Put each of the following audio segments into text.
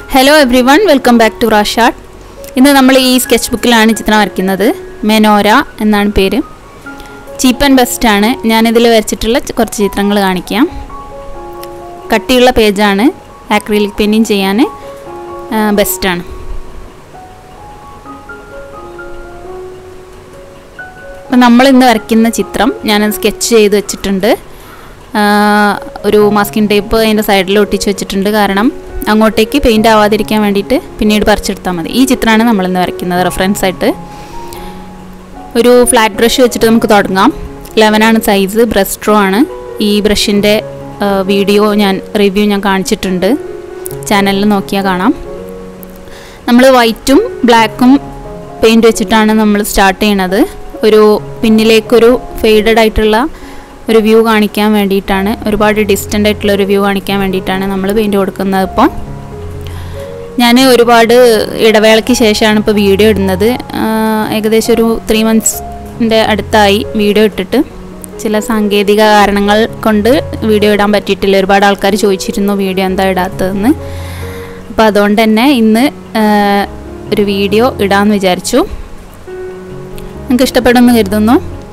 hello every one welcome back to റാഷാർട്ട് ഇന്ന് നമ്മൾ ഈ സ്കെച്ച് ബുക്കിലാണ് ചിത്രം വരയ്ക്കുന്നത് മെനോര എന്നാണ് പേര് ചീപ്പ് ആൻഡ് ബെസ്റ്റ് ആണ് ഞാനിതിൽ വരച്ചിട്ടുള്ള ച- കുറച്ച് ചിത്രങ്ങൾ കാണിക്കാം കട്ടിയുള്ള പേജാണ് ആക്രിലിക് പെയിൻറ്റിങ് ചെയ്യാൻ ബെസ്റ്റാണ് അപ്പം നമ്മൾ ഇന്ന് വരയ്ക്കുന്ന ചിത്രം ഞാനത് സ്കെച്ച് ചെയ്ത് വെച്ചിട്ടുണ്ട് ആ, ഒരു മാസ്കിൻ ടേപ്പ് അതിൻ്റെ സൈഡിൽ ഒട്ടിച്ച് വെച്ചിട്ടുണ്ട് കാരണം അങ്ങോട്ടേക്ക് പെയിൻ്റ് ആവാതിരിക്കാൻ വേണ്ടിയിട്ട് പിന്നീട് പറിച്ചെടുത്താൽ മതി ഈ ചിത്രമാണ് നമ്മളിന്ന് വരയ്ക്കുന്നത് റെഫറൻസ് ആയിട്ട് ഒരു ഫ്ലാറ്റ് ബ്രഷ് വെച്ചിട്ട് നമുക്ക് തുടങ്ങാം ലെവനാണ് സൈസ് ബ്രഷ് സ്ട്രോ ആണ് ഈ ബ്രഷിൻ്റെ വീഡിയോ ഞാൻ റിവ്യൂ ഞാൻ കാണിച്ചിട്ടുണ്ട് ചാനലിൽ നോക്കിയാൽ കാണാം നമ്മൾ വൈറ്റും ബ്ലാക്കും പെയിൻറ് വെച്ചിട്ടാണ് നമ്മൾ സ്റ്റാർട്ട് ചെയ്യണത് ഒരു പിന്നിലേക്കൊരു ഫെയ്ഡഡ് ആയിട്ടുള്ള ഒരു വ്യൂ കാണിക്കാൻ വേണ്ടിയിട്ടാണ് ഒരുപാട് ഡിസ്റ്റൻ്റ് ആയിട്ടുള്ള ഒരു വ്യൂ കാണിക്കാൻ വേണ്ടിയിട്ടാണ് നമ്മൾ പെയിൻറ് കൊടുക്കുന്നത് ഇപ്പോൾ ഞാൻ ഒരുപാട് ഇടവേളയ്ക്ക് ശേഷമാണ് ഇപ്പോൾ വീഡിയോ ഇടുന്നത് ആഹ് ഏകദേശം ഒരു ത്രീ മന്ത്സിൻ്റെ അടുത്തായി വീഡിയോ ഇട്ടിട്ട് ചില സാങ്കേതിക കാരണങ്ങൾ കൊണ്ട് വീഡിയോ ഇടാൻ പറ്റിയിട്ടില്ല ഒരുപാട് ആൾക്കാർ ചോദിച്ചിരുന്നു വീഡിയോ എന്താ ഇടാത്തതെന്ന് അപ്പോൾ അതുകൊണ്ട് തന്നെ ഇന്ന് ആഹ് ഒരു വീഡിയോ ഇടാമെന്ന് വിചാരിച്ചു നിങ്ങൾക്ക് ഇഷ്ടപ്പെടുമെന്ന് കരുതുന്നു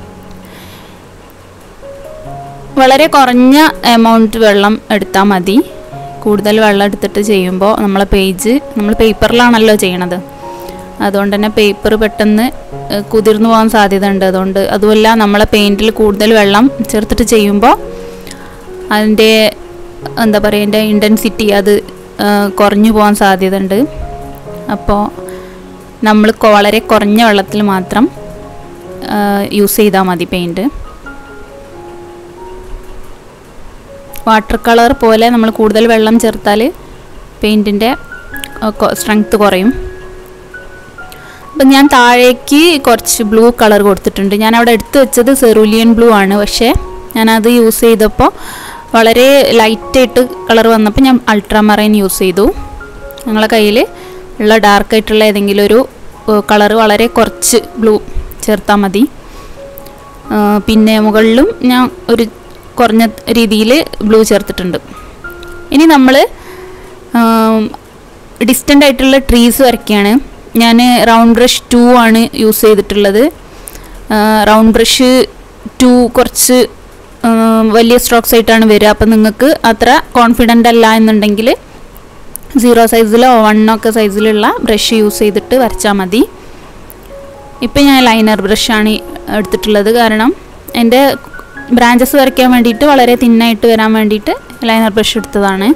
വളരെ കുറഞ്ഞ എമൗണ്ട് വെള്ളം എടുത്താൽ മതി കൂടുതൽ വെള്ളം എടുത്തിട്ട് ചെയ്യുമ്പോൾ നമ്മളെ പേജ് നമ്മൾ പേപ്പറിലാണല്ലോ ചെയ്യണത് അതുകൊണ്ട് തന്നെ പേപ്പർ പെട്ടെന്ന് ഏഹ്, കുതിർന്നു പോകാൻ സാധ്യത ഉണ്ട് അതുകൊണ്ട് അതുമല്ല നമ്മളെ പെയിൻറ്റിൽ കൂടുതൽ വെള്ളം ചേർത്തിട്ട് ചെയ്യുമ്പോൾ അതിൻ്റെ എന്താ പറയുക അതിൻ്റെ ഇൻറ്റൻസിറ്റി അത് ഏഹ്, കുറഞ്ഞു പോകാൻ സാധ്യത ഉണ്ട് അപ്പോൾ നമ്മൾ കൊ- വളരെ കുറഞ്ഞ വെള്ളത്തിൽ മാത്രം യൂസ് ചെയ്താൽ മതി പെയിൻറ്റ് വാട്ടർ കളർ പോലെ നമ്മൾ കൂടുതൽ വെള്ളം ചേർത്താൽ പെയിൻറ്റിൻ്റെ സ്ട്രെങ്ത് കുറയും അപ്പം ഞാൻ താഴേക്ക് കുറച്ച് ബ്ലൂ കളർ കൊടുത്തിട്ടുണ്ട് ഞാൻ അവിടെ എടുത്തു വെച്ചത് സെറൂലിയൻ ബ്ലൂ ആണ് പക്ഷേ ഞാനത് യൂസ് ചെയ്തപ്പോൾ വളരെ ലൈറ്റായിട്ട് കളർ വന്നപ്പോൾ ഞാൻ അൾട്രാമറൈൻ യൂസ് ചെയ്തു നിങ്ങളെ കയ്യിൽ ഉള്ള ഡാർക്കായിട്ടുള്ള ഏതെങ്കിലും ഒരു കളർ വളരെ കുറച്ച് ബ്ലൂ ചേർത്താൽ മതി ആ, പിന്നെ മുകളിലും ഞാൻ ഒരു കുറഞ്ഞ രീതിയിൽ ബ്ലൂ ചേർത്തിട്ടുണ്ട് ഇനി നമ്മൾ ഡിസ്റ്റൻ്റ് ആയിട്ടുള്ള ട്രീസ് വരയ്ക്കുകയാണ് ഞാൻ റൗണ്ട് ബ്രഷ് ടു ആണ് യൂസ് ചെയ്തിട്ടുള്ളത് റൗണ്ട് ബ്രഷ് ടു കുറച്ച് ആ, വലിയ സ്ട്രോക്സ് ആയിട്ടാണ് വരിക അപ്പം നിങ്ങൾക്ക് അത്ര കോൺഫിഡൻ്റ് അല്ല എന്നുണ്ടെങ്കിൽ സീറോ സൈസിലോ വണ്ണൊക്കെ സൈസിലുള്ള ബ്രഷ് യൂസ് ചെയ്തിട്ട് വരച്ചാൽ മതി ഇപ്പം ഞാൻ ലൈനർ ബ്രഷാണ് എടുത്തിട്ടുള്ളത് കാരണം എൻ്റെ ബ്രാഞ്ചസ് വരയ്ക്കാൻ വേണ്ടിയിട്ട് വളരെ തിന്നായിട്ട് വരാൻ വേണ്ടിയിട്ട് ലൈനർ ബ്രഷ് എടുത്തതാണ്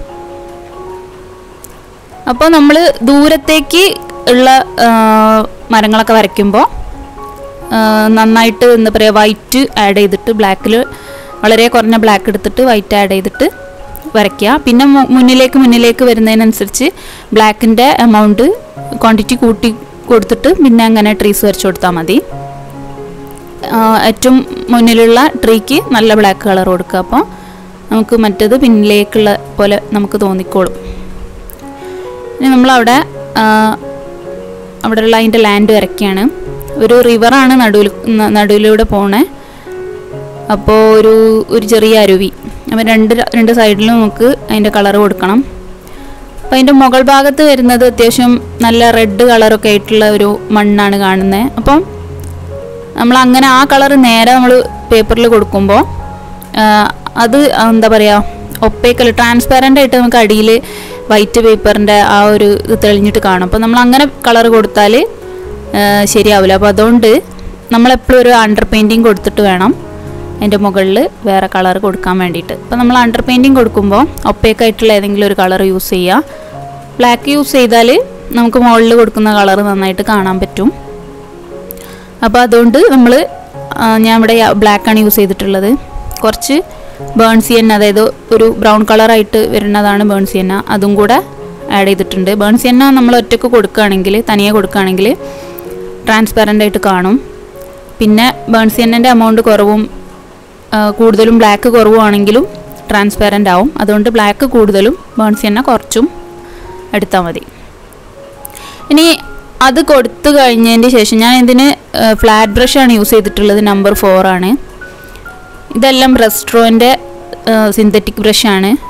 അപ്പോൾ നമ്മൾ ദൂരത്തേക്ക് ഉള്ള ആ, മരങ്ങളൊക്കെ വരയ്ക്കുമ്പോൾ ആ, നന്നായിട്ട് എന്താ പറയുക വൈറ്റ് ആഡ് ചെയ്തിട്ട് ബ്ലാക്കിൽ വളരെ കുറഞ്ഞ ബ്ലാക്ക് എടുത്തിട്ട് വൈറ്റ് ആഡ് ചെയ്തിട്ട് വരയ്ക്കുക പിന്നെ മു- മുന്നിലേക്ക് മുന്നിലേക്ക് വരുന്നതിനനുസരിച്ച് ബ്ലാക്കിൻ്റെ എമൗണ്ട് ക്വാണ്ടിറ്റി കൂട്ടി കൊടുത്തിട്ട് പിന്നെ അങ്ങനെ ട്രീസ് വരച്ചു കൊടുത്താൽ മതി ആ, ഏറ്റവും മുന്നിലുള്ള ട്രീക്ക് നല്ല ബ്ലാക്ക് കളർ കൊടുക്കുക അപ്പോൾ നമുക്ക് മറ്റേത് പിന്നിലേക്കുള്ള പോലെ നമുക്ക് തോന്നിക്കോളും ഇനി നമ്മളവിടെ ആ, അവിടെയുള്ള അതിൻ്റെ ലാൻഡ് വരയ്ക്കുകയാണ് ഒരു റിവറാണ് നടുവിൽ ന- നടുവിലൂടെ പോണേ അപ്പോൾ ഒരു ഒരു ചെറിയ അരുവി അപ്പോൾ രണ്ട് ര- രണ്ട് സൈഡിലും നമുക്ക് അതിൻ്റെ കളർ കൊടുക്കണം അപ്പോൾ അതിൻ്റെ മുകൾ ഭാഗത്ത് വരുന്നത് അത്യാവശ്യം നല്ല റെഡ് കളറൊക്കെ ആയിട്ടുള്ള ഒരു മണ്ണാണ് കാണുന്നത് അപ്പം നമ്മൾ അങ്ങനെ ആ കളർ നേരെ നമ്മൾ പേപ്പറിൽ കൊടുക്കുമ്പോൾ അത് എന്താ പറയുക ഒപ്പേക്കൽ ട്രാൻസ്പാരൻ്റ് ആയിട്ട് നമുക്ക് അടിയിൽ വൈറ്റ് പേപ്പറിൻ്റെ ആ ഒരു ഇത് തെളിഞ്ഞിട്ട് കാണും അപ്പോൾ നമ്മൾ അങ്ങനെ കളർ കൊടുത്താൽ ശരിയാവില്ല അപ്പോൾ അതുകൊണ്ട് നമ്മളെപ്പോഴും ഒരു അണ്ടർ പെയിൻറ്റിങ് കൊടുത്തിട്ട് വേണം അതിൻ്റെ മുകളിൽ വേറെ കളർ കൊടുക്കാൻ വേണ്ടിയിട്ട് അപ്പോൾ നമ്മൾ അണ്ടർ പെയിൻറ്റിങ് കൊടുക്കുമ്പോൾ ഒപ്പേക്കായിട്ടുള്ള ഏതെങ്കിലും ഒരു കളർ യൂസ് ചെയ്യുക ബ്ലാക്ക് യൂസ് ചെയ്താൽ നമുക്ക് മുകളിൽ കൊടുക്കുന്ന കളർ നന്നായിട്ട് കാണാൻ പറ്റും അപ്പോൾ അതുകൊണ്ട് നമ്മൾ ഞാൻ ഇവിടെ ബ്ലാക്കാണ് യൂസ് ചെയ്തിട്ടുള്ളത് കുറച്ച് ബേൺസിയൻ അതായത് ഒരു ബ്രൗൺ കളറായിട്ട് വരുന്നതാണ് ബേൺസിയന്ന അതും കൂടെ ആഡ് ചെയ്തിട്ടുണ്ട് ബേൺസിയന്ന നമ്മൾ ഒറ്റയ്ക്ക് കൊടുക്കുകയാണെങ്കിൽ തനിയെ കൊടുക്കുകയാണെങ്കിൽ ട്രാൻസ്പാരൻ്റ് ആയിട്ട് കാണും പിന്നെ ബേൺസിയന്നൻ്റെ എമൗണ്ട് കുറവും ആ, കൂടുതലും ബ്ലാക്ക് കുറവുമാണെങ്കിലും ട്രാൻസ്പാരൻ്റ് ആവും അതുകൊണ്ട് ബ്ലാക്ക് കൂടുതലും ബേൺസിയന്ന കുറച്ചും എടുത്താൽ മതി ഇനി അത് കൊടുത്തു കഴിഞ്ഞതിന് ശേഷം ഞാൻ ഇതിന് ഫ്ലാറ്റ് ബ്രഷാണ് യൂസ് ചെയ്തിട്ടുള്ളത് നമ്പർ ഫോർ ആണ് ഇതെല്ലാം റെസ്ട്രോൻ്റെ സിന്തറ്റിക് ബ്രഷാണ്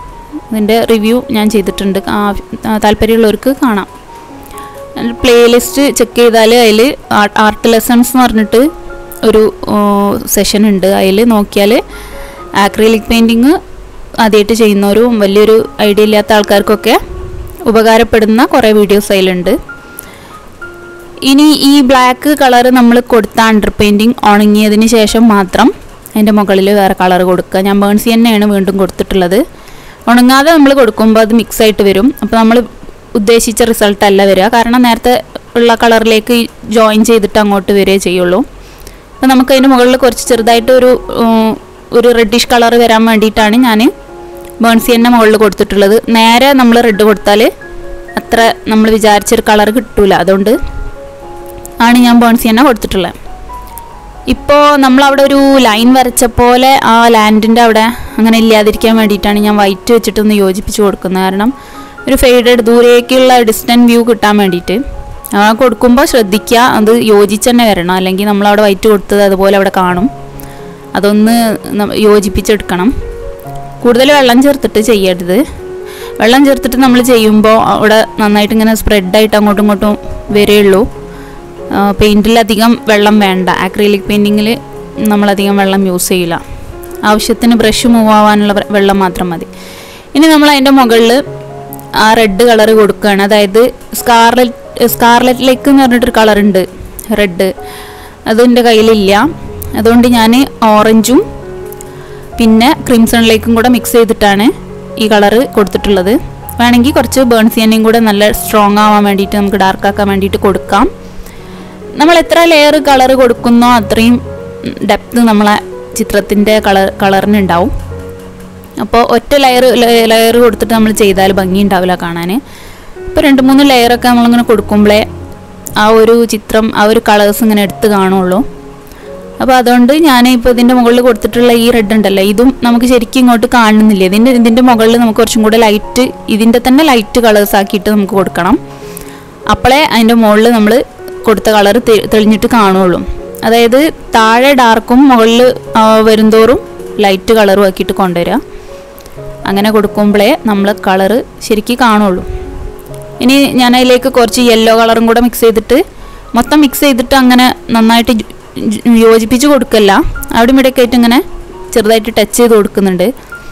ഇതിൻ്റെ റിവ്യൂ ഞാൻ ചെയ്തിട്ടുണ്ട് ആ- ആ, താല്പര്യമുള്ളവർക്ക് കാണാം പ്ലേലിസ്റ്റ് ചെക്ക് ചെയ്താൽ അതിൽ ആർട്ട് ലെസൺസ് എന്ന് പറഞ്ഞിട്ട് ഒരു സെഷൻ ഉണ്ട് അതിൽ നോക്കിയാൽ ആക്രിലിക് പെയിൻറ്റിങ് ആദ്യമായിട്ട് ചെയ്യുന്നവരും വലിയൊരു ഐഡിയ ഇല്ലാത്ത ആൾക്കാർക്കൊക്കെ ഉപകാരപ്പെടുന്ന കുറേ വീഡിയോസ് അതിലുണ്ട് ഇനി ഈ ബ്ലാക്ക് കളർ നമ്മൾ കൊടുത്ത അണ്ടർ പെയിൻറ്റിങ് ഉണങ്ങിയതിന് ശേഷം മാത്രം അതിൻ്റെ മുകളിൽ വേറെ കളർ കൊടുക്കുക ഞാൻ ബേൺസി തന്നെയാണ് വീണ്ടും കൊടുത്തിട്ടുള്ളത് ഉണങ്ങാതെ നമ്മൾ കൊടുക്കുമ്പോൾ അത് മിക്സ് ആയിട്ട് വരും അപ്പോൾ നമ്മൾ ഉദ്ദേശിച്ച റിസൾട്ട് അല്ല വരിക കാരണം നേരത്തെ ഉള്ള കളറിലേക്ക് ജോയിൻ ചെയ്തിട്ട് അങ്ങോട്ട് വരികയേ ചെയ്യുള്ളൂ അപ്പോൾ നമുക്ക് അതിൻ്റെ മുകളിൽ കുറച്ച് ചെറുതായിട്ട് ഒരു ഉം, ഒരു റെഡിഷ് കളർ വരാൻ വേണ്ടിയിട്ടാണ് ഞാൻ ബേൺസി തന്നെ മുകളിൽ കൊടുത്തിട്ടുള്ളത് നേരെ നമ്മൾ റെഡ് കൊടുത്താൽ അത്ര നമ്മൾ വിചാരിച്ചൊരു കളർ കിട്ടൂല അതുകൊണ്ട് ആണ് ഞാൻ ബേൺസി തന്നെ കൊടുത്തിട്ടുള്ളത് ഇപ്പോൾ നമ്മളവിടെ ഒരു ലൈൻ വരച്ച പോലെ ആ ലാൻഡിൻ്റെ അവിടെ അങ്ങനെ ഇല്ലാതിരിക്കാൻ വേണ്ടിയിട്ടാണ് ഞാൻ വൈറ്റ് വെച്ചിട്ടൊന്ന് യോജിപ്പിച്ച് കൊടുക്കുന്നത് കാരണം ഒരു ഫെയ്ഡഡ് ദൂരേക്കുള്ള ഡിസ്റ്റൻറ്റ് വ്യൂ കിട്ടാൻ വേണ്ടിയിട്ട് ആ കൊടുക്കുമ്പോൾ ശ്രദ്ധിക്കുക അത് യോജിച്ച് തന്നെ വരണം അല്ലെങ്കിൽ നമ്മളവിടെ വൈറ്റ് കൊടുത്തത് അതുപോലെ അവിടെ കാണും അതൊന്ന് ന- യോജിപ്പിച്ചെടുക്കണം കൂടുതൽ വെള്ളം ചേർത്തിട്ട് ചെയ്യരുത് വെള്ളം ചേർത്തിട്ട് നമ്മൾ ചെയ്യുമ്പോൾ അവിടെ നന്നായിട്ട് ഇങ്ങനെ സ്പ്രെഡായിട്ട് അങ്ങോട്ടും ഇങ്ങോട്ടും വരെയുള്ളൂ പെയിൻറ്റിലധികം വെള്ളം വേണ്ട ആക്രിലിക് പെയിൻറ്റിങ്ങിൽ നമ്മളധികം വെള്ളം യൂസ് ചെയ്യില്ല ആവശ്യത്തിന് ബ്രഷ് മൂവ് ആവാനുള്ള വെ- വെള്ളം മാത്രം മതി ഇനി നമ്മൾ അതിൻ്റെ മുകളിൽ ആ റെഡ് കളർ കൊടുക്കുകയാണ് അതായത് സ്കാർലറ്റ് സ്കാർലറ്റ് ലേക്ക് എന്ന് പറഞ്ഞിട്ടൊരു കളർ ഉണ്ട് റെഡ് അത് എൻ്റെ കയ്യിലില്ല അതുകൊണ്ട് ഞാൻ ഓറഞ്ചും പിന്നെ ക്രിംസണിലേക്കും കൂടെ മിക്സ് ചെയ്തിട്ടാണ് ഈ കളറ് കൊടുത്തിട്ടുള്ളത് വേണമെങ്കിൽ കുറച്ച് ബേൺസിയനെയും കൂടെ നല്ല സ്ട്രോങ് ആവാൻ വേണ്ടിയിട്ട് നമുക്ക് ഡാർക്ക് ആക്കാൻ വേണ്ടിയിട്ട് കൊടുക്കാം നമ്മൾ എത്ര ലെയർ കളർ കൊടുക്കുന്നോ അത്രയും ഡെപ്ത് നമ്മളെ ചിത്രത്തിൻ്റെ കളർ കളറിന് ഉണ്ടാവും അപ്പോൾ ഒറ്റ ലെയർ ലെയർ കൊടുത്തിട്ട് നമ്മൾ ചെയ്താൽ ഭംഗി ഉണ്ടാവില്ല കാണാൻ ഇപ്പോൾ രണ്ട് മൂന്ന് ലെയറൊക്കെ നമ്മളിങ്ങനെ കൊടുക്കുമ്പോഴേ ആ ഒരു ചിത്രം ആ ഒരു കളേഴ്സ് ഇങ്ങനെ എടുത്ത് കാണുള്ളൂ അപ്പോൾ അതുകൊണ്ട് ഞാൻ ഇപ്പോൾ ഇതിൻ്റെ മുകളിൽ കൊടുത്തിട്ടുള്ള ഈ റെഡ് ഉണ്ടല്ലോ ഇതും നമുക്ക് ശരിക്കും ഇങ്ങോട്ട് കാണുന്നില്ല ഇതിൻ്റെ ഇതിൻ്റെ മുകളിൽ നമുക്ക് കുറച്ചും കൂടെ ലൈറ്റ് ഇതിൻ്റെ തന്നെ ലൈറ്റ് കളേഴ്സ് ആക്കിയിട്ട് നമുക്ക് കൊടുക്കണം അപ്പോഴേ അതിൻ്റെ മുകളിൽ നമ്മൾ കൊടുത്ത കളർ തെളിഞ്ഞിട്ട് കാണുള്ളൂ അതായത് താഴെ ഡാർക്കും മുകളിൽ വരുന്തോറും ലൈറ്റ് കളറും ആക്കിയിട്ട് കൊണ്ടുവരിക അങ്ങനെ കൊടുക്കുമ്പോഴേ നമ്മൾ കളറ് ശരിക്കും കാണുള്ളൂ ഇനി ഞാൻ അതിലേക്ക് കുറച്ച് യെല്ലോ കളറും കൂടെ മിക്സ് ചെയ്തിട്ട് മൊത്തം മിക്സ് ചെയ്തിട്ട് അങ്ങനെ നന്നായിട്ട് ജ്- ജ് യോജിപ്പിച്ച് കൊടുക്കല്ല അവിടെ ഇവിടെയൊക്കെ ആയിട്ട് ഇങ്ങനെ ചെറുതായിട്ട് ടച്ച് ചെയ്ത് കൊടുക്കുന്നുണ്ട്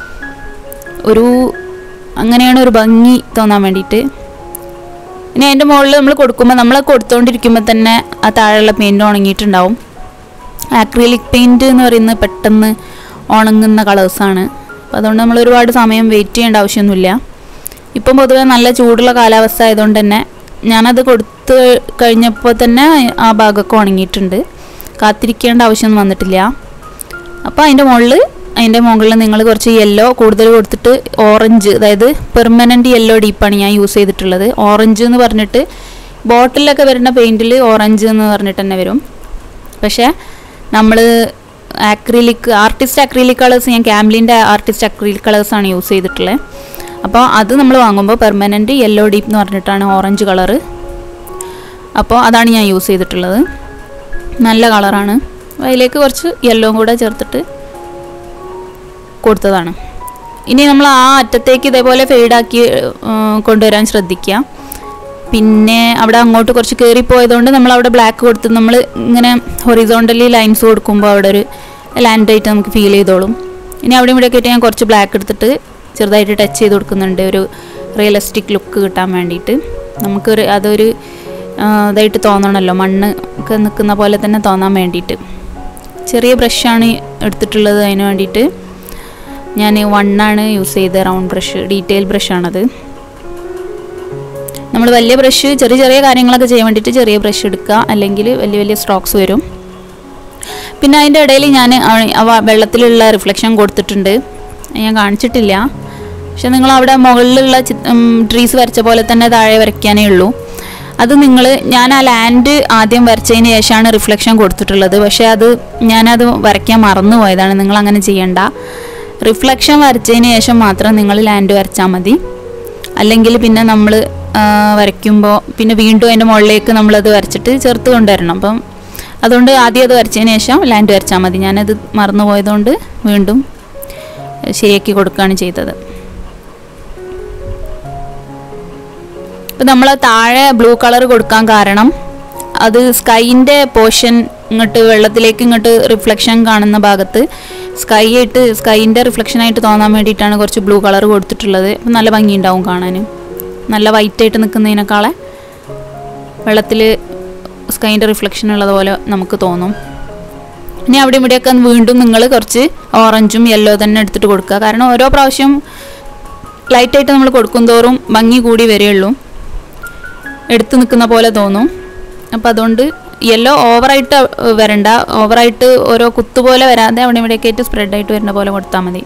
ഒരു അങ്ങനെയാണ് ഒരു ഭംഗി തോന്നാൻ വേണ്ടിയിട്ട് ഇനി അതിൻ്റെ മുകളിൽ നമ്മൾ കൊടുക്കുമ്പോൾ നമ്മൾ കൊടുത്തുകൊണ്ടിരിക്കുമ്പോൾ തന്നെ ആ താഴെയുള്ള പെയിൻറ് ഉണങ്ങിയിട്ടുണ്ടാവും ആക്രിലിക് പെയിൻറ് എന്ന് പറയുന്നത് പെട്ടെന്ന് ഉണങ്ങുന്ന കളേഴ്സാണ് അപ്പോൾ അതുകൊണ്ട് നമ്മൾ ഒരുപാട് സമയം വെയിറ്റ് ചെയ്യേണ്ട ആവശ്യമൊന്നുമില്ല ഇപ്പം പൊതുവെ നല്ല ചൂടുള്ള കാലാവസ്ഥ ആയതുകൊണ്ട് തന്നെ ഞാനത് കൊടുത്ത് കഴിഞ്ഞപ്പോൾ തന്നെ ആ ഭാഗമൊക്കെ ഉണങ്ങിയിട്ടുണ്ട് കാത്തിരിക്കേണ്ട ആവശ്യമൊന്നും വന്നിട്ടില്ല അപ്പോൾ അതിൻ്റെ മുകളിൽ അതിൻ്റെ മുകളിൽ നിങ്ങൾ കുറച്ച് യെല്ലോ കൂടുതൽ കൊടുത്തിട്ട് ഓറഞ്ച് അതായത് പെർമനൻറ്റ് യെല്ലോ ഡീപ്പാണ് ഞാൻ യൂസ് ചെയ്തിട്ടുള്ളത് ഓറഞ്ച് എന്ന് പറഞ്ഞിട്ട് ബോട്ടിലൊക്കെ വരുന്ന പെയിൻറ്റിൽ ഓറഞ്ച് എന്ന് പറഞ്ഞിട്ട് തന്നെ വരും പക്ഷേ നമ്മൾ ആക്രിലിക് ആർട്ടിസ്റ്റ് അക്രിലിക് കളേഴ്സ് ഞാൻ ക്യാംലിൻ്റെ ആർട്ടിസ്റ്റ് അക്രിലിക് കളേഴ്സാണ് യൂസ് ചെയ്തിട്ടുള്ളത് അപ്പോൾ അത് നമ്മൾ വാങ്ങുമ്പോൾ പെർമനൻറ്റ് യെല്ലോ ഡീപ്പ് എന്ന് പറഞ്ഞിട്ടാണ് ഓറഞ്ച് കളറ് അപ്പോൾ അതാണ് ഞാൻ യൂസ് ചെയ്തിട്ടുള്ളത് നല്ല കളറാണ് അതിലേക്ക് കുറച്ച് യെല്ലോ കൂടെ ചേർത്തിട്ട് കൊടുത്തതാണ് ഇനി നമ്മൾ ആ അറ്റത്തേക്ക് ഇതേപോലെ ഫെയ്ഡാക്കി കൊണ്ടുവരാൻ ശ്രദ്ധിക്കുക പിന്നെ അവിടെ അങ്ങോട്ട് കുറച്ച് കയറിപ്പോയതുകൊണ്ട് നമ്മൾ അവിടെ ബ്ലാക്ക് കൊടുത്ത് നമ്മൾ ഇങ്ങനെ ഹൊറിസോണ്ടലി ലൈൻസ് കൊടുക്കുമ്പോൾ അവിടെ ഒരു ലാൻഡ് ആയിട്ട് നമുക്ക് ഫീൽ ചെയ്തോളും ഇനി അവിടെ ഇവിടെ ആയിട്ട് ഞാൻ കുറച്ച് ബ്ലാക്ക് എടുത്തിട്ട് ചെറുതായിട്ട് ടച്ച് ചെയ്ത് കൊടുക്കുന്നുണ്ട് ഒരു റിയലിസ്റ്റിക് ലുക്ക് കിട്ടാൻ വേണ്ടിയിട്ട് നമുക്കൊരു അതൊരു ആ, ഇതായിട്ട് തോന്നണമല്ലോ മണ്ണ് ഒക്കെ നിൽക്കുന്ന പോലെ തന്നെ തോന്നാൻ വേണ്ടിയിട്ട് ചെറിയ ബ്രഷാണ് എടുത്തിട്ടുള്ളത് അതിന് വേണ്ടിയിട്ട് ഞാൻ വണ്ണാണ് യൂസ് ചെയ്തത് റൗണ്ട് ബ്രഷ് ഡീറ്റെയിൽ ബ്രഷാണത് നമ്മൾ വലിയ ബ്രഷ് ചെറിയ ചെറിയ കാര്യങ്ങളൊക്കെ ചെയ്യാൻ വേണ്ടിയിട്ട് ചെറിയ ബ്രഷ് എടുക്കുക അല്ലെങ്കിൽ വലിയ വലിയ സ്ട്രോക്സ് വരും പിന്നെ അതിൻ്റെ ഇടയിൽ ഞാൻ വെള്ളത്തിലുള്ള റിഫ്ലക്ഷൻ കൊടുത്തിട്ടുണ്ട് അത് ഞാൻ കാണിച്ചിട്ടില്ല പക്ഷെ നിങ്ങൾ അവിടെ മുകളിലുള്ള ട്രീസ് വരച്ച പോലെ തന്നെ താഴെ വരയ്ക്കാനേ ഉള്ളൂ അത് നിങ്ങൾ ഞാൻ ആ ലാൻഡ് ആദ്യം വരച്ചതിന് ശേഷമാണ് റിഫ്ലക്ഷൻ കൊടുത്തിട്ടുള്ളത് പക്ഷേ അത് ഞാനത് വരയ്ക്കാൻ മറന്നു പോയതാണ് നിങ്ങൾ അങ്ങനെ ചെയ്യണ്ട റിഫ്ലക്ഷൻ വരച്ചതിന് ശേഷം മാത്രം നിങ്ങൾ ലാൻഡ് വരച്ചാൽ മതി അല്ലെങ്കിൽ പിന്നെ നമ്മൾ വരയ്ക്കുമ്പോൾ പിന്നെ വീണ്ടും അതിൻ്റെ മുകളിലേക്ക് നമ്മളത് വരച്ചിട്ട് ചേർത്ത് കൊണ്ടുവരണം അപ്പം അതുകൊണ്ട് ആദ്യം അത് വരച്ചതിന് ശേഷം ലാൻഡ് വരച്ചാൽ മതി ഞാനത് മറന്നു പോയതുകൊണ്ട് വീണ്ടും ശരിയാക്കി കൊടുക്കുകയാണ് ചെയ്തത് ഇപ്പം നമ്മൾ താഴെ ബ്ലൂ കളർ കൊടുക്കാൻ കാരണം അത് സ്കൈൻ്റെ പോർഷൻ ഇങ്ങോട്ട് വെള്ളത്തിലേക്ക് ഇങ്ങോട്ട് റിഫ്ലക്ഷൻ കാണുന്ന ഭാഗത്ത് സ്കൈ ആയിട്ട് സ്കൈൻ്റെ റിഫ്ലക്ഷൻ ആയിട്ട് തോന്നാൻ വേണ്ടിയിട്ടാണ് കുറച്ച് ബ്ലൂ കളർ കൊടുത്തിട്ടുള്ളത് അപ്പം നല്ല ഭംഗിയുണ്ടാവും കാണാൻ നല്ല വൈറ്റ് ആയിട്ട് നിൽക്കുന്നതിനേക്കാളെ വെള്ളത്തിൽ സ്കൈൻ്റെ റിഫ്ലക്ഷൻ ഉള്ളതുപോലെ നമുക്ക് തോന്നും ഇനി അവിടെ ഇവിടെയൊക്കെ വീണ്ടും നിങ്ങൾ കുറച്ച് ഓറഞ്ചും യെല്ലോ തന്നെ എടുത്തിട്ട് കൊടുക്കുക കാരണം ഓരോ പ്രാവശ്യം ലൈറ്റായിട്ട് നമ്മൾ കൊടുക്കും തോറും ഭംഗി കൂടി വരികയുള്ളൂ എടുത്ത് നിൽക്കുന്ന പോലെ തോന്നും അപ്പോൾ അതുകൊണ്ട് യെല്ലോ ഓവറായിട്ട് വരണ്ട ഓവറായിട്ട് ഓരോ കുത്തു പോലെ വരാതെ അവിടെ ഇവിടെയൊക്കെ ആയിട്ട് സ്പ്രെഡായിട്ട് വരുന്ന പോലെ കൊടുത്താൽ മതി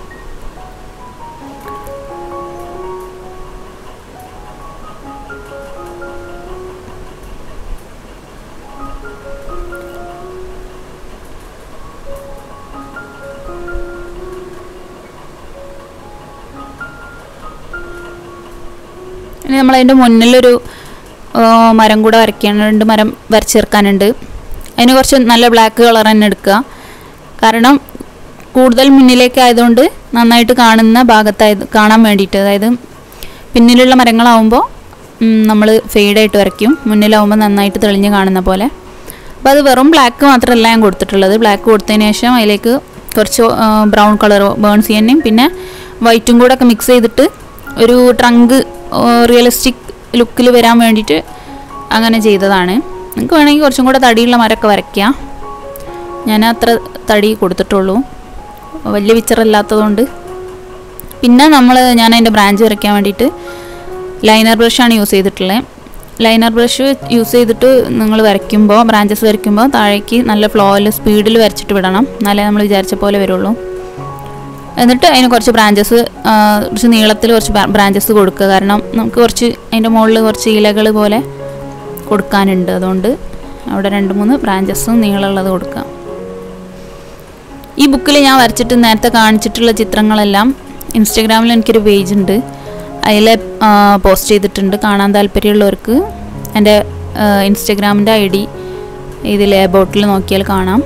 ഇനി നമ്മൾ അതിൻ്റെ മുന്നിലൊരു ആ, മരം കൂടെ വരയ്ക്കാൻ രണ്ട് മരം വരച്ച് ചേർക്കാനുണ്ട് അതിന് കുറച്ച് നല്ല ബ്ലാക്ക് കളർ തന്നെ എടുക്കുക കാരണം കൂടുതൽ മുന്നിലേക്ക് ആയതുകൊണ്ട് നന്നായിട്ട് കാണുന്ന ഭാഗത്തായത് കാണാൻ വേണ്ടിയിട്ട് അതായത് പിന്നിലുള്ള മരങ്ങളാവുമ്പോൾ നമ്മൾ ഫെയ്ഡായിട്ട് വരയ്ക്കും മുന്നിലാവുമ്പോൾ നന്നായിട്ട് തെളിഞ്ഞ് കാണുന്ന പോലെ അപ്പോൾ അത് വെറും ബ്ലാക്ക് മാത്രമല്ല ഞാൻ കൊടുത്തിട്ടുള്ളത് ബ്ലാക്ക് കൊടുത്തതിന് ശേഷം അതിലേക്ക് കുറച്ച് ബ്രൗൺ കളർ ബേൺസ് ചെയ്യാനും പിന്നെ വൈറ്റും കൂടെ ഒക്കെ മിക്സ് ചെയ്തിട്ട് ഒരു ട്രങ്ക് റിയലിസ്റ്റിക് ലുക്കിൽ വരാൻ വേണ്ടിയിട്ട് അങ്ങനെ ചെയ്തതാണ് നിങ്ങൾക്ക് വേണമെങ്കിൽ കുറച്ചും കൂടെ തടിയുള്ള മരമൊക്കെ വരയ്ക്കാം ഞാൻ അത്ര തടി കൊടുത്തിട്ടുള്ളൂ വലിയ പിക്ചറല്ലാത്തതുകൊണ്ട് പിന്നെ നമ്മൾ ഞാൻ അതിൻ്റെ ബ്രാഞ്ച് വരയ്ക്കാൻ വേണ്ടിയിട്ട് ലൈനർ ബ്രഷാണ് യൂസ് ചെയ്തിട്ടുള്ളത് ലൈനർ ബ്രഷ് യൂസ് ചെയ്തിട്ട് നിങ്ങൾ വരയ്ക്കുമ്പോൾ ബ്രാഞ്ചസ് വരയ്ക്കുമ്പോൾ താഴേക്ക് നല്ല ഫ്ലോയിൽ സ്പീഡിൽ വരച്ചിട്ട് വിടണം എന്നാലേ നമ്മൾ വിചാരിച്ച പോലെ വരുള്ളൂ എന്നിട്ട് അതിന് കുറച്ച് ബ്രാഞ്ചസ് കുറച്ച് നീളത്തിൽ കുറച്ച് ബ്രാഞ്ചസ് കൊടുക്കുക കാരണം നമുക്ക് കുറച്ച് അതിൻ്റെ മുകളിൽ കുറച്ച് ഇലകൾ പോലെ കൊടുക്കാനുണ്ട് അതുകൊണ്ട് അവിടെ രണ്ട് മൂന്ന് ബ്രാഞ്ചസും നീളമുള്ളത് കൊടുക്കാം ഈ ബുക്കിൽ ഞാൻ വരച്ചിട്ട് നേരത്തെ കാണിച്ചിട്ടുള്ള ചിത്രങ്ങളെല്ലാം ഇൻസ്റ്റഗ്രാമിൽ എനിക്കൊരു പേജ് ഉണ്ട് അതിൽ പോസ്റ്റ് ചെയ്തിട്ടുണ്ട് കാണാൻ താല്പര്യമുള്ളവർക്ക് എൻ്റെ ഇൻസ്റ്റഗ്രാമിൻ്റെ ഐ ഡി ഇതിൽ ബോട്ടിൽ നോക്കിയാൽ കാണാം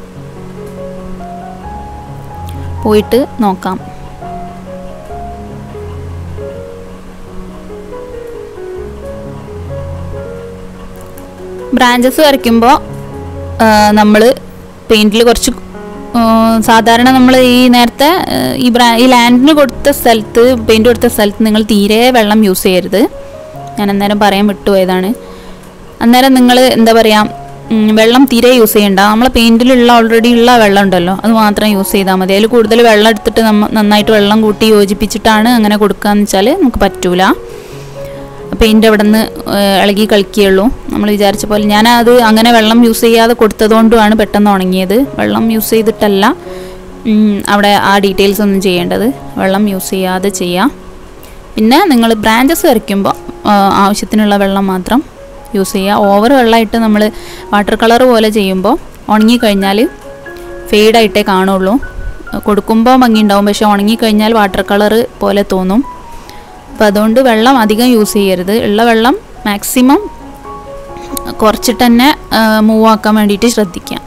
പോയിട്ട് നോക്കാം ബ്രാഞ്ചസ് വരയ്ക്കുമ്പോൾ നമ്മൾ പെയിൻറ്റിൽ കുറച്ച് ആ, സാധാരണ നമ്മൾ ഈ നേരത്തെ ആ, ഈ ബ്രാ ഈ ലാൻഡിന് കൊടുത്ത സ്ഥലത്ത് പെയിൻറ് കൊടുത്ത സ്ഥലത്ത് നിങ്ങൾ തീരെ വെള്ളം യൂസ് ചെയ്യരുത് ഞാൻ അന്നേരം പറയാൻ വിട്ടുപോയതാണ് അന്നേരം നിങ്ങൾ എന്താ പറയുക ഉം, വെള്ളം തീരെ യൂസ് ചെയ്യണ്ട നമ്മളെ പെയിൻറ്റിലുള്ള ഓൾറെഡി ഉള്ള വെള്ളം ഉണ്ടല്ലോ അത് മാത്രം യൂസ് ചെയ്താൽ മതി അതിൽ കൂടുതൽ വെള്ളം എടുത്തിട്ട് നമ്മ നന്നായിട്ട് വെള്ളം കൂട്ടി യോജിപ്പിച്ചിട്ടാണ് അങ്ങനെ കൊടുക്കുകയെന്ന് വെച്ചാൽ നമുക്ക് പറ്റൂല പെയിൻ്റ് അവിടെ നിന്ന് ഇളകി കളിക്കുകയുള്ളൂ നമ്മൾ വിചാരിച്ച പോലെ ഞാൻ അത് അങ്ങനെ വെള്ളം യൂസ് ചെയ്യാതെ കൊടുത്തതുകൊണ്ടുമാണ് പെട്ടെന്ന് ഉണങ്ങിയത് വെള്ളം യൂസ് ചെയ്തിട്ടല്ല ഉം, അവിടെ ആ ഡീറ്റെയിൽസ് ഒന്നും ചെയ്യേണ്ടത് വെള്ളം യൂസ് ചെയ്യാതെ ചെയ്യാം പിന്നെ നിങ്ങൾ ബ്രാഞ്ചസ് വരയ്ക്കുമ്പോൾ ആ, ആവശ്യത്തിനുള്ള വെള്ളം മാത്രം യൂസ് ചെയ്യുക ഓവർ വെള്ളമായിട്ട് നമ്മൾ വാട്ടർ കളർ പോലെ ചെയ്യുമ്പോൾ ഉണങ്ങിക്കഴിഞ്ഞാൽ ഫെയ്ഡായിട്ടേ കാണുള്ളൂ കൊടുക്കുമ്പോൾ ഭംഗി ഉണ്ടാവും പക്ഷെ ഉണങ്ങിക്കഴിഞ്ഞാൽ വാട്ടർ കളർ പോലെ തോന്നും അപ്പോൾ അതുകൊണ്ട് വെള്ളം അധികം യൂസ് ചെയ്യരുത് ഉള്ള വെള്ളം മാക്സിമം കുറച്ചിട്ട് തന്നെ മൂവ് ആക്കാൻ വേണ്ടിയിട്ട് ശ്രദ്ധിക്കാം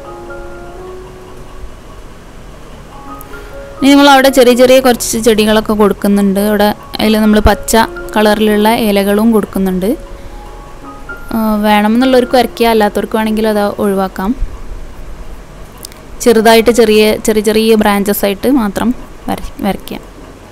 ഇനി നമ്മൾ അവിടെ ചെറിയ ചെറിയ കുറച്ച് ചെടികളൊക്കെ കൊടുക്കുന്നുണ്ട് അവിടെ അതിൽ നമ്മൾ പച്ച കളറിലുള്ള ഇലകളും കൊടുക്കുന്നുണ്ട് ആ, വേണമെന്നുള്ളവർക്ക് വരയ്ക്കുക അല്ലാത്തവർക്ക് വേണമെങ്കിൽ അത് ഒഴിവാക്കാം ചെറുതായിട്ട് ചെറിയ ചെറിയ ചെറിയ ബ്രാഞ്ചസ് ആയിട്ട് മാത്രം വര വരയ്ക്കാം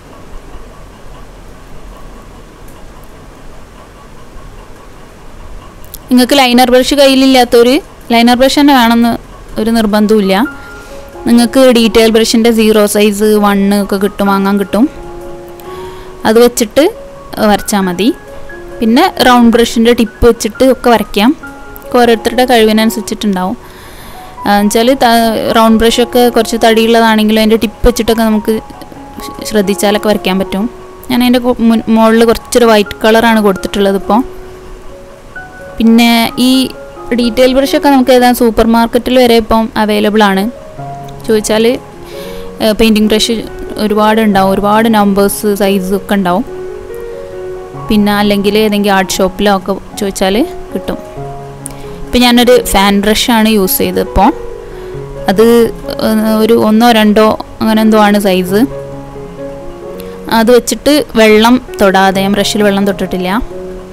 നിങ്ങൾക്ക് ലൈനർ ബ്രഷ് കയ്യിലില്ലാത്തൊരു ലൈനർ ബ്രഷ് തന്നെ വേണമെന്ന് ഒരു നിർബന്ധമില്ല നിങ്ങൾക്ക് ഡീറ്റെയിൽ ബ്രഷിൻ്റെ സീറോ സൈസ് വണ്ണ് ഒക്കെ കിട്ടും വാങ്ങാൻ കിട്ടും അത് വെച്ചിട്ട് വരച്ചാൽ മതി പിന്നെ റൗണ്ട് ബ്രഷിൻ്റെ ടിപ്പ് വെച്ചിട്ട് ഒക്കെ വരയ്ക്കാം ഒക്കെ ഓരോരുത്തരുടെ കഴിവിനനുസരിച്ചിട്ടുണ്ടാവും എന്നുവെച്ചാൽ റൗണ്ട് ബ്രഷൊക്കെ കുറച്ച് തടിയുള്ളതാണെങ്കിലും അതിൻ്റെ ടിപ്പ് വെച്ചിട്ടൊക്കെ നമുക്ക് ശ്രദ്ധിച്ചാലൊക്കെ വരയ്ക്കാൻ പറ്റും ഞാൻ അതിൻ്റെ മുകളിൽ കുറച്ചൊരു വൈറ്റ് കളറാണ് കൊടുത്തിട്ടുള്ളത് ഇപ്പോൾ പിന്നെ ഈ ഡീറ്റെയിൽ ബ്രഷൊക്കെ നമുക്ക് ഏതാ സൂപ്പർ മാർക്കറ്റിൽ വരെ ഇപ്പം അവൈലബിൾ ആണ് ചോദിച്ചാൽ പെയിൻറ്റിങ് ബ്രഷ് ഒരുപാട് ഉണ്ടാവും ഒരുപാട് നമ്പേഴ്സ് സൈസ് ഒക്കെ ഉണ്ടാവും പിന്നെ അല്ലെങ്കിൽ ഏതെങ്കിലും ആർട്ട് ഷോപ്പിലോ ഒക്കെ ചോദിച്ചാൽ കിട്ടും ഇപ്പം ഞാനൊരു ഫാൻ ബ്രഷാണ് യൂസ് ചെയ്തത് ഇപ്പോൾ അത് ഏഹ്, ഒരു ഒന്നോ രണ്ടോ അങ്ങനെ എന്തോ ആണ് സൈസ് അത് വെച്ചിട്ട് വെള്ളം തൊടാതെ ഞാൻ ബ്രഷിൽ വെള്ളം തൊട്ടിട്ടില്ല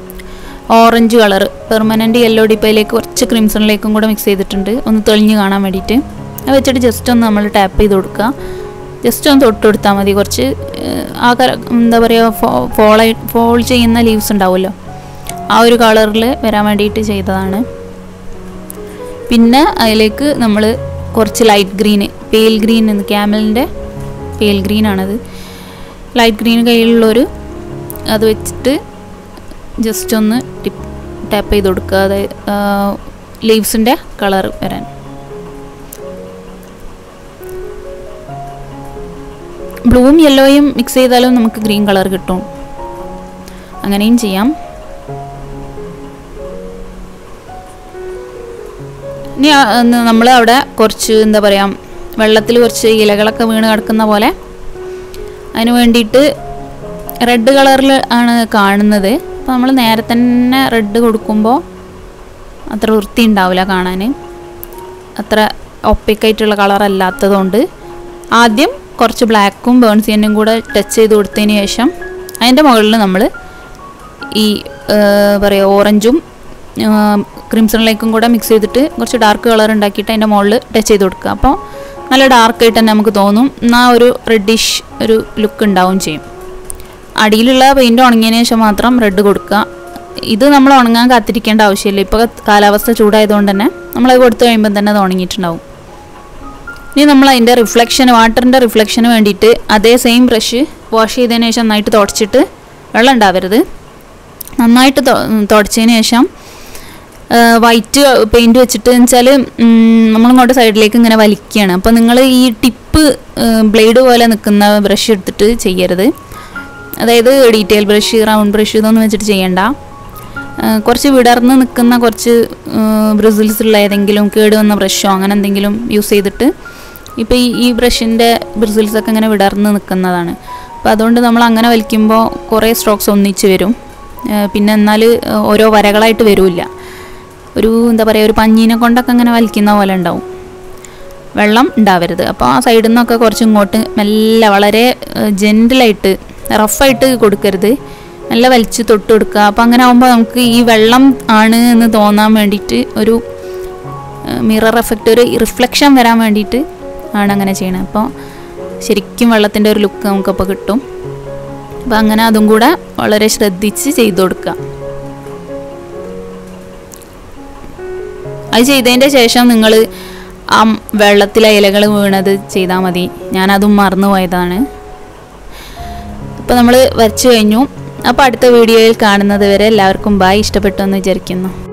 ഓറഞ്ച് കളർ പെർമനൻറ്റ് യെല്ലോ ഡിപ്പയിലേക്ക് കുറച്ച് ക്രിംസണിലേക്കും കൂടെ മിക്സ് ചെയ്തിട്ടുണ്ട് ഒന്ന് തെളിഞ്ഞ് കാണാൻ വേണ്ടിയിട്ട് അത് വെച്ചിട്ട് ജസ്റ്റ് ഒന്ന് നമ്മൾ ടാപ്പ് ചെയ്ത് കൊടുക്കുക ജസ്റ്റ് ഒന്ന് തൊട്ട് കൊടുത്താൽ മതി കുറച്ച് ഏഹ്, ആ കര എന്താ പറയുക ഫോ ഫോളായി ഫോൾ ചെയ്യുന്ന ലീവ്സ് ഉണ്ടാവുമല്ലോ ആ ഒരു കളറിൽ വരാൻ വേണ്ടിയിട്ട് ചെയ്തതാണ് പിന്നെ അതിലേക്ക് നമ്മൾ കുറച്ച് ലൈറ്റ് ഗ്രീന് പേൽ ഗ്രീൻ എന്ന് ക്യാമലിൻ്റെ പേൽ ഗ്രീൻ ആണത് ലൈറ്റ് ഗ്രീൻ കയ്യിലുള്ളൊരു അത് വെച്ചിട്ട് ജസ്റ്റ് ഒന്ന് ടിപ്പ് ടാപ്പ് ചെയ്ത് കൊടുക്കുക അതായത് ലീവ്സിൻ്റെ കളർ വരാൻ ബ്ലൂവും യെല്ലോയും മിക്സ് ചെയ്താലും നമുക്ക് ഗ്രീൻ കളർ കിട്ടും അങ്ങനെയും ചെയ്യാം ഇനി നമ്മൾ അവിടെ കുറച്ച് എന്താ പറയുക വെള്ളത്തിൽ കുറച്ച് ഇലകളൊക്കെ വീണ് കിടക്കുന്ന പോലെ അതിന് വേണ്ടിയിട്ട് റെഡ് കളറിൽ ആണ് കാണുന്നത് അപ്പോൾ നമ്മൾ നേരെ തന്നെ റെഡ് കൊടുക്കുമ്പോൾ അത്ര വൃത്തി ഉണ്ടാവില്ല കാണാൻ അത്ര ഒപ്പിക്കായിട്ടുള്ള കളർ അല്ലാത്തതുകൊണ്ട് ആദ്യം കുറച്ച് ബ്ലാക്കും ബേൺസിയനും കൂടെ ടച്ച് ചെയ്ത് കൊടുത്തതിന് ശേഷം അതിൻ്റെ മുകളിൽ നമ്മൾ ഈ പറയുക ഓറഞ്ചും ക്രിംസണിലേക്കും കൂടെ മിക്സ് ചെയ്തിട്ട് കുറച്ച് ഡാർക്ക് കളർ ഉണ്ടാക്കിയിട്ട് അതിൻ്റെ മുകളിൽ ടച്ച് ചെയ്ത് കൊടുക്കുക അപ്പോൾ നല്ല ഡാർക്കായിട്ട് തന്നെ നമുക്ക് തോന്നും എന്നാൽ ഒരു റെഡിഷ് ഒരു ലുക്ക് ഉണ്ടാവും ചെയ്യും അടിയിലുള്ള പെയിൻറ് ഉണങ്ങിയതിന് ശേഷം മാത്രം റെഡ് കൊടുക്കുക ഇത് നമ്മൾ ഉണങ്ങാൻ കാത്തിരിക്കേണ്ട ആവശ്യമില്ല ഇപ്പോൾ കാലാവസ്ഥ ചൂടായതുകൊണ്ട് തന്നെ നമ്മളത് കൊടുത്തു കഴിയുമ്പോൾ തന്നെ അത് ഉണങ്ങിയിട്ടുണ്ടാവും ഇനി നമ്മൾ അതിൻ്റെ റിഫ്ലക്ഷൻ വാട്ടറിൻ്റെ റിഫ്ലക്ഷന് വേണ്ടിയിട്ട് അതേ സെയിം ബ്രഷ് വാഷ് ചെയ്തതിന് ശേഷം നന്നായിട്ട് തുടച്ചിട്ട് വെള്ളം ഉണ്ടാവരുത് നന്നായിട്ട് തുടച്ചതിന് ശേഷം വൈറ്റ് പെയിൻറ് വെച്ചിട്ട് വെച്ചാൽ നമ്മളിങ്ങോട്ട് സൈഡിലേക്ക് ഇങ്ങനെ വലിക്കുകയാണ് അപ്പോൾ നിങ്ങൾ ഈ ടിപ്പ് ബ്ലേഡ് പോലെ നിൽക്കുന്ന ബ്രഷ് എടുത്തിട്ട് ചെയ്യരുത് അതായത് ഡീറ്റെയിൽ ബ്രഷ് റൗണ്ട് ബ്രഷ് ഇതൊന്നും വെച്ചിട്ട് ചെയ്യണ്ട ആ, കുറച്ച് വിടർന്ന് നിൽക്കുന്ന കുറച്ച് ബ്രിസിൽസ് ഉള്ള ഏതെങ്കിലും കേട് വന്ന ബ്രഷോ അങ്ങനെ എന്തെങ്കിലും യൂസ് ചെയ്തിട്ട് ഇപ്പോൾ ഈ ഈ ബ്രഷിൻ്റെ ബ്രിസിൽസ് ഒക്കെ ഇങ്ങനെ വിടർന്ന് നിൽക്കുന്നതാണ് അപ്പോൾ അതുകൊണ്ട് നമ്മൾ അങ്ങനെ വലിക്കുമ്പോൾ കുറേ സ്ട്രോക്സ് ഒന്നിച്ച് വരും ആ, പിന്നെ എന്നാൽ ഓരോ വരകളായിട്ട് വരില്ല ഒരു എന്താ പറയുക ഒരു പഞ്ഞീനെ കൊണ്ടൊക്കെ അങ്ങനെ വലിക്കുന്ന പോലെ ഉണ്ടാവും വെള്ളം ഉണ്ടാവരുത് അപ്പോൾ ആ സൈഡിൽ നിന്നൊക്കെ കുറച്ച് ഇങ്ങോട്ട് മെല്ലെ വളരെ ജെൻറ്റിലായിട്ട് റഫായിട്ട് കൊടുക്കരുത് നല്ല വലിച്ച് തൊട്ട് കൊടുക്കുക അപ്പോൾ അങ്ങനെ ആകുമ്പോൾ നമുക്ക് ഈ വെള്ളം ആണ് എന്ന് തോന്നാൻ വേണ്ടിയിട്ട് ഒരു മിറർ എഫക്റ്റ് ഒരു റിഫ്ലക്ഷൻ വരാൻ വേണ്ടിയിട്ട് ആണ് അങ്ങനെ ചെയ്യണത് അപ്പോൾ ശരിക്കും വെള്ളത്തിൻ്റെ ഒരു ലുക്ക് നമുക്കപ്പോൾ കിട്ടും അപ്പോൾ അങ്ങനെ അതും കൂടെ വളരെ ശ്രദ്ധിച്ച് ചെയ്തു കൊടുക്കുക അത് ചെയ്തതിൻ്റെ ശേഷം നിങ്ങൾ ആ വെള്ളത്തിലെ ഇലകൾ വീണത് ചെയ്താൽ മതി ഞാനതും മറന്നു പോയതാണ് അപ്പോൾ നമ്മൾ വരച്ചു കഴിഞ്ഞു അപ്പോൾ അടുത്ത വീഡിയോയിൽ കാണുന്നത് വരെ എല്ലാവർക്കും ബായ് ഇഷ്ടപ്പെട്ടു എന്ന് വിചാരിക്കുന്നു